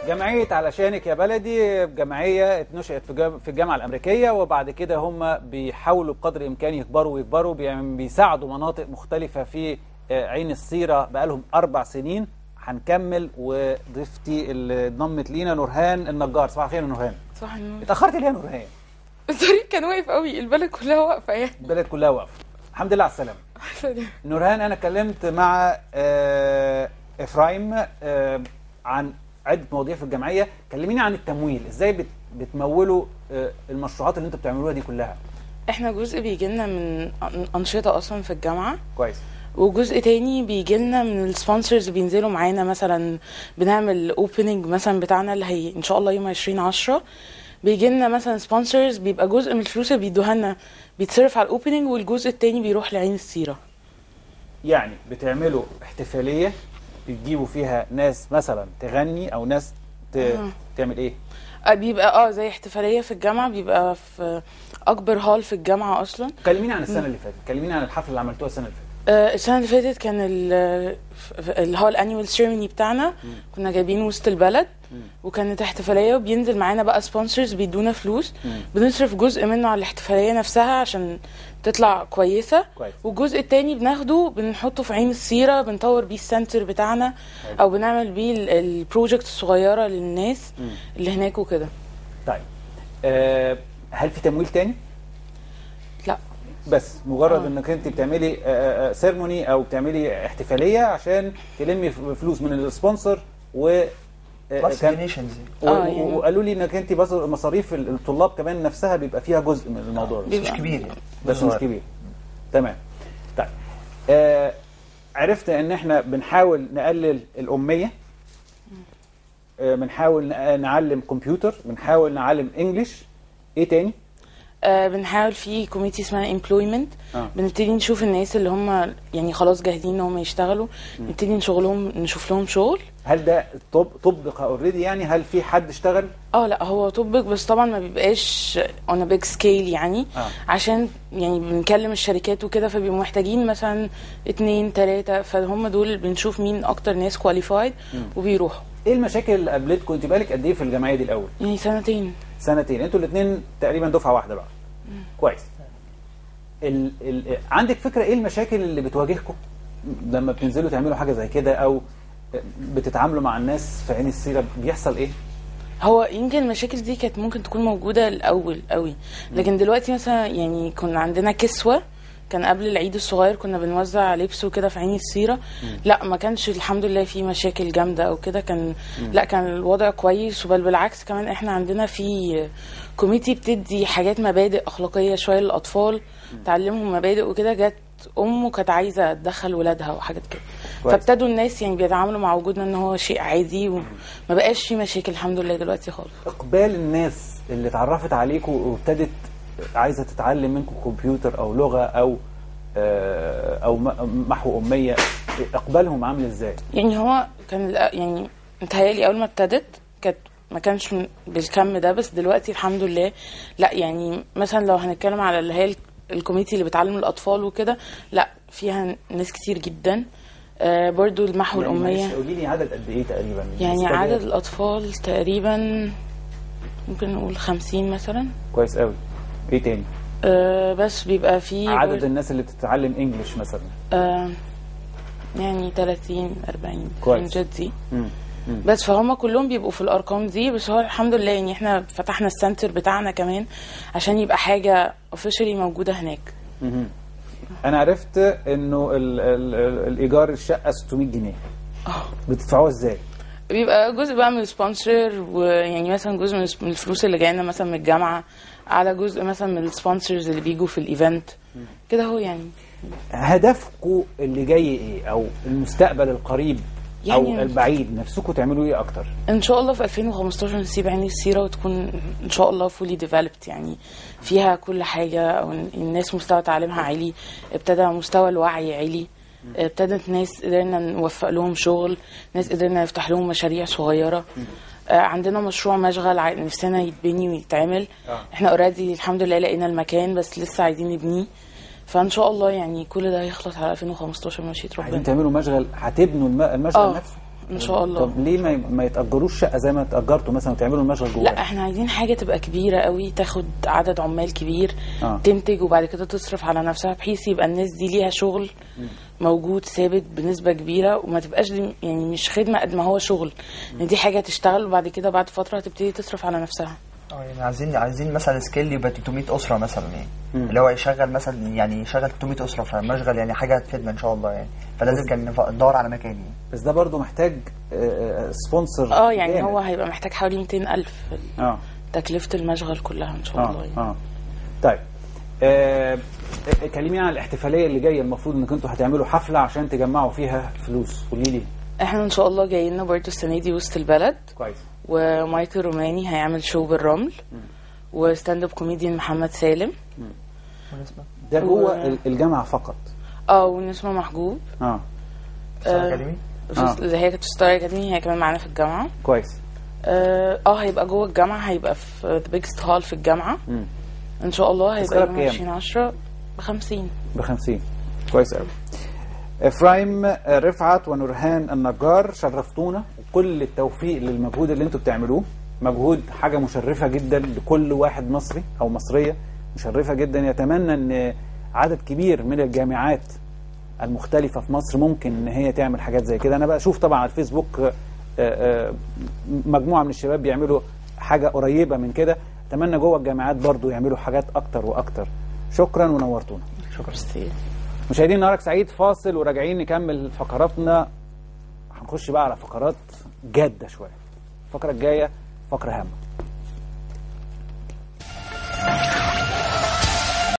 جمعية علشانك يا بلدي جمعية اتنشأت في جام- في الجامعة الأمريكية وبعد كده هم بيحاولوا بقدر الإمكان يكبروا ويكبروا بي- بيساعدوا مناطق مختلفة في آه، عين السيرة بقالهم أربع سنين هنكمل وضيفتي اللي انضمت لينا نورهان النجار صباح الخير يا نورهان صح النور اتأخرت ليه يا نورهان؟ الطريق كان واقف قوي البلد كلها واقفه يعني البلد كلها واقفة الحمد لله على السلامة نورهان انا اتكلمت مع آه، افرايم آه، عن عده مواضيع في الجمعيه كلميني عن التمويل ازاي بت- بتمولوا آه، المشروعات اللي انتوا بتعملوها دي كلها احنا جزء بيجي لنا من أن- انشطه اصلا في الجامعه كويس وجزء تاني بيجي لنا من السبونسرز بينزلوا معانا مثلا بنعمل اوبننج مثلا بتاعنا اللي هي ان شاء الله يوم 20 10 بيجي لنا مثلا سبونسرز بيبقى جزء من الفلوس اللي بيدوها لنا بيتصرف على الاوبننج والجزء التاني بيروح لعين السيره يعني بتعملوا احتفاليه بتجيبوا فيها ناس مثلا تغني او ناس ت... آه. تعمل ايه آه، بيبقى اه زي احتفاليه في الجامعه بيبقى في اكبر هول في الجامعه اصلا كلميني عن السنه اللي فاتت كلميني عن الحفله اللي عملتوها السنه اللي فاتت آه، السنة اللي فاتت كان ال- ف- اللي هو الانيوال سيرموني بتاعنا كنا جايبين وسط البلد وكانت احتفالية وبينزل معانا بقى سبونسرز بيدونا فلوس بنصرف جزء منه على الاحتفالية نفسها عشان تطلع كويسة كويس. والجزء التاني بناخده بنحطه في عين السيرة بنطور بيه السنتر بتاعنا او بنعمل بيه ال- البروجكت الصغيرة للناس اللي هناك وكده طيب آه، هل في تمويل تاني لا بس مجرد آه. انك انت بتعملي سيرموني او بتعملي احتفاليه عشان تلمي ف- فلوس من السبونسر و آه، بلس كان- دونيشنز و- آه، يعني. وقالوا لي انك انت بس مصاريف ال- الطلاب كمان نفسها بيبقى فيها جزء من الموضوع ده مش كبير يعني بس مش صغير. كبير تمام طيب آه عرفت ان احنا بنحاول نقلل الاميه آه بنحاول ن- نعلم كمبيوتر بنحاول نعلم انجليش ايه تاني آه بنحاول في كوميتي اسمها امبلويمنت آه. بنبتدي نشوف الناس اللي هم يعني خلاص جاهزين ان هم يشتغلوا نبتدي نشغلهم نشوف لهم شغل هل ده طب طبق اوريدي يعني هل في حد اشتغل اه لا هو طبق بس طبعا ما بيبقاش on a big scale يعني آه. عشان يعني بنكلم الشركات وكده فبيبقوا محتاجين مثلا اتنين تلاتة فهم دول بنشوف مين اكتر ناس كواليفايد وبيروحوا ايه المشاكل اللي قابلتكم انت بقالك قد ايه في الجمعيه دي الاول يعني سنتين سنتين انتوا الاثنين تقريبا دفعه واحده بقى كويس ال ال عندك فكره ايه المشاكل اللي بتواجهكم لما بتنزلوا تعملوا حاجه زي كده او بتتعاملوا مع الناس في عين السيره بيحصل ايه هو يمكن المشاكل دي كانت ممكن تكون موجودة الأول قوي لكن دلوقتي مثلا يعني كنا عندنا كسوة كان قبل العيد الصغير كنا بنوزع لبس وكده في عين السيرة لا ما كانش الحمد لله في مشاكل جامدة أو كده كان لا كان الوضع كويس وبل بالعكس كمان احنا عندنا في كوميتي بتدي حاجات مبادئ أخلاقية شوية للأطفال تعلمهم مبادئ وكده جت أمه كانت عايزة تدخل ولادها وحاجات كده كويس. فابتدوا الناس يعني بيتعاملوا مع وجودنا ان هو شيء عادي وما بقاش في مشاكل الحمد لله دلوقتي خالص اقبال الناس اللي اتعرفت عليكم وابتدت عايزه تتعلم منكم كمبيوتر او لغه او آه، او م- محو اميه اقبالهم عامل ازاي يعني هو كان الأ- يعني متهيألي اول ما ابتدت كانت ما كانش من- بالكم ده بس دلوقتي الحمد لله لا يعني مثلا لو هنتكلم على اللي هي ال- الكوميتي اللي بتعلم الاطفال وكده لا فيها ناس كتير جدا آه برضو المحو يعني الاميه معلش قولي لي عدد قد ايه تقريبا يعني الاستاد عدد ده؟ الاطفال تقريبا ممكن نقول خمسين مثلا كويس قوي ايه تاني آه بس بيبقى في عدد برضو- الناس اللي بتتعلم انجلش مثلا آه يعني 30 40 كويس. الرينجات دي مم. مم. بس فهم كلهم بيبقوا في الارقام دي بس هو الحمد لله يعني احنا فتحنا السنتر بتاعنا كمان عشان يبقى حاجه اوفيشالي موجوده هناك مهم. انا عرفت انه ال ال ال الايجار الشقه 600 جنيه اه بتدفعوها ازاي بيبقى جزء بقى من السبونسر ويعني مثلا جزء من الس- من الفلوس اللي جايه لنا مثلا من الجامعه على جزء مثلا من السبونسرز اللي بيجوا في الايفنت كده هو يعني هدفكم اللي جاي ايه او المستقبل القريب او يعني- البعيد نفسكم تعملوا ايه اكتر ان شاء الله في 2015 نسيب عين السيره وتكون ان شاء الله فولي ديفلوبد يعني فيها كل حاجه او إن الناس مستوى تعليمها عالي ابتدى مستوى الوعي عالي ابتدت ناس قدرنا نوفق لهم شغل ناس قدرنا نفتح لهم مشاريع صغيره آه، عندنا مشروع مشغل ع- نفسنا يتبني ويتعمل آه. احنا اوريدي الحمد لله لقينا المكان بس لسه عايزين نبنيه فان شاء الله يعني كل ده هيخلص على 2015 مشيئه عايزين ربنا تعملوا مشغل هتبنوا الم- المشغل اه نفسه ان شاء الله طب ليه ما ما يتاجروش شقه زي ما اتاجرتوا مثلا وتعملوا المشغل جواه لا احنا عايزين حاجه تبقى كبيره قوي تاخد عدد عمال كبير آه. تنتج وبعد كده تصرف على نفسها بحيث يبقى الناس دي ليها شغل موجود ثابت بنسبه كبيره وما تبقاش دي يعني مش خدمه قد ما هو شغل ان دي حاجه تشتغل وبعد كده بعد فتره هتبتدي تصرف على نفسها اه يعني عايزين عايزين مثلا سكيل يبقى 300 اسره مثلا يعني اللي هو يشغل مثلا يعني يشغل 300 اسره فمشغل يعني حاجه هتفيدنا ان شاء الله يعني فلازم كان نف- ندور على مكان يعني بس ده برضو محتاج سبونسر اه يعني هو هيبقى محتاج حوالي 200 الف اه تكلفه المشغل كلها ان شاء اه الله يعني. اه طيب آه، آه، كلميني عن الاحتفاليه اللي جايه المفروض انكم انتوا هتعملوا حفله عشان تجمعوا فيها فلوس قولي لي احنا ان شاء الله جايين لنا برضه السنه دي وسط البلد كويس ومايكل روماني هيعمل شو بالرمل وستاند اب كوميديان محمد سالم ونسمع ده جوه و- ال- الجامعه فقط اه ونسمة محجوب اه ستار آه. اكاديمي في آه. اللي هي كانت في ستار اكاديمي هي كمان معانا في الجامعه كويس اه آه، هيبقى جوه الجامعه هيبقى في ذا بيجست هول في الجامعه مم. ان شاء الله هيبقى تذكرة يوم بكام؟ 20 10 ب 50 ب 50 كويس قوي افرايم آه، رفعت ونورهان النجار شرفتونا وكل التوفيق للمجهود اللي انتوا بتعملوه مجهود حاجه مشرفه جدا لكل واحد مصري او مصريه مشرفه جدا يتمنى ان عدد كبير من الجامعات المختلفة في مصر ممكن ان هي تعمل حاجات زي كده انا بشوف طبعا على الفيسبوك آه، آه، مجموعة من الشباب بيعملوا حاجة قريبة من كده اتمنى جوه الجامعات برضو يعملوا حاجات اكتر واكتر شكرا ونورتونا شكرا ميرسي. مشاهدين نهارك سعيد فاصل وراجعين نكمل فقراتنا هنخش بقى على فقرات جادة شوية الفقرة الجاية فقرة هامة